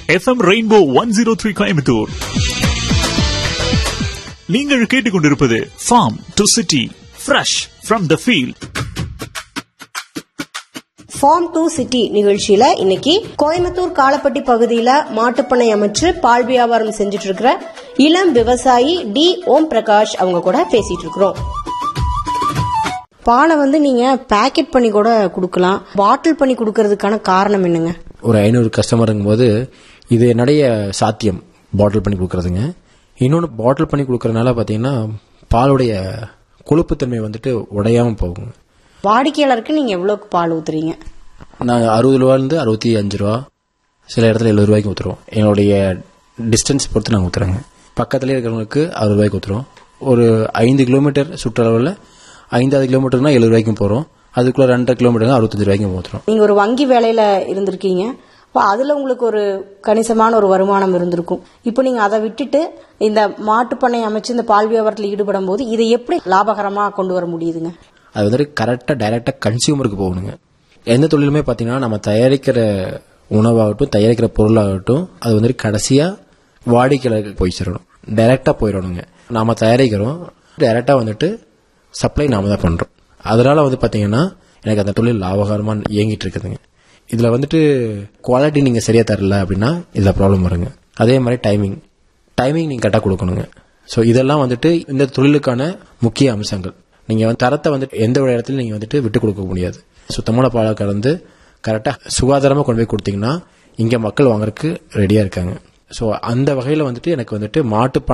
FM Rainbow one zero three Coimbatore நீங்கள் கேட்டுக்கொண்டிருப்பது farm to city fresh from the field farm to city நிகழ்ச்சியில இன்னைக்கு கோயம்புத்தூர் காலப்பட்டி பகுதியில மாட்டுப்பண்ணை அமைச்சு பால் வியாபாரம் செஞ்சுட்டு இருக்கிற இளம் விவசாயி டி ஓம் பிரகாஷ் அவங்க கூட பேசிட்டு இருக்கிறோம் பாலை வந்து நீங்க பேக்கெட் பண்ணி கூட கொடுக்கலாம் பாட்டில் பண்ணி கொடுக்கறதுக்கான காரணம் என்னங்க ஒரு ஐநூறு கஸ்டமருங்கும் போது இது என்னுடைய சாத்தியம் பாட்டில் பண்ணி கொடுக்கறதுங்க இன்னொன்று பாட்டில் பண்ணி கொடுக்கறதுனால பார்த்தீங்கன்னா பாலுடைய கொழுப்புத்தன்மை வந்துட்டு உடையாம போகுங்க வாடிக்கையாளருக்கு நீங்க எவ்வளவுக்கு பால் ஊத்துறீங்க நாங்கள் அறுபது ரூபாலேருந்து அறுபத்தி அஞ்சு ரூபா சில இடத்துல எழுபது ரூபாய்க்கு ஊற்றுறோம் எங்களுடைய டிஸ்டன்ஸ் பொறுத்து நாங்கள் ஊற்றுறோங்க பக்கத்துலேயே இருக்கிறவங்களுக்கு அறுபது ரூபாய்க்கு ஊற்றுறோம் ஒரு ஐந்து கிலோமீட்டர் சுற்றளவில் ஐந்தாவது கிலோமீட்டர்னா எழுபது ரூபாய்க்கும் போகிறோம் அதுக்குள்ள ரெண்டரை கிலோமீட்டர் அறுபத்தஞ்சு ரூபாய்க்கும் ஊற்றுறோம் நீங்க ஒரு வங்கி வேலையில இருந்திருக்கீங்க அப்ப அதுல உங்களுக்கு ஒரு கணிசமான ஒரு வருமானம் இருந்திருக்கும் இப்போ நீங்க அதை விட்டுட்டு இந்த மாட்டுப்பண்ணை அமைச்சு இந்த பால் வியாபாரத்தில் ஈடுபடும் போது இதை எப்படி லாபகரமா கொண்டு வர முடியுதுங்க அது வந்துட்டு கரெக்டாக டைரெக்டாக கன்சியூமருக்கு போகணுங்க எந்த தொழிலுமே பார்த்தீங்கன்னா நம்ம தயாரிக்கிற உணவாகட்டும் தயாரிக்கிற பொருளாகட்டும் அது வந்துட்டு கடைசியாக வாடிக்கையாளருக்கு போய் சேரணும் டைரெக்டாக போயிடணுங்க நாம தயாரிக்கிறோம் டைரெக்டாக வந்துட்டு சப்ளை நாம தான் பண்ணுறோம் அதனால வந்து பார்த்தீங்கன்னா எனக்கு அந்த தொழில் லாபகரமாக இயங்கிட்டு இருக்குதுங்க இதில் வந்துட்டு குவாலிட்டி நீங்கள் சரியாக தரல அப்படின்னா இதில் ப்ராப்ளம் வருங்க அதே மாதிரி டைமிங் டைமிங் நீங்கள் கரெக்டாக கொடுக்கணுங்க ஸோ இதெல்லாம் வந்துட்டு இந்த தொழிலுக்கான முக்கிய அம்சங்கள் நீங்கள் வந்து தரத்தை வந்துட்டு எந்த ஒரு இடத்துலையும் நீங்கள் வந்துட்டு விட்டு கொடுக்க முடியாது சுத்தமான பாலை கலந்து கரெக்டாக சுகாதாரமாக கொண்டு போய் கொடுத்தீங்கன்னா இங்கே மக்கள் வாங்குறதுக்கு ரெடியாக இருக்காங்க ஸோ அந்த வகையில் வந்துட்டு எனக்கு வந்துட்டு மாட்டு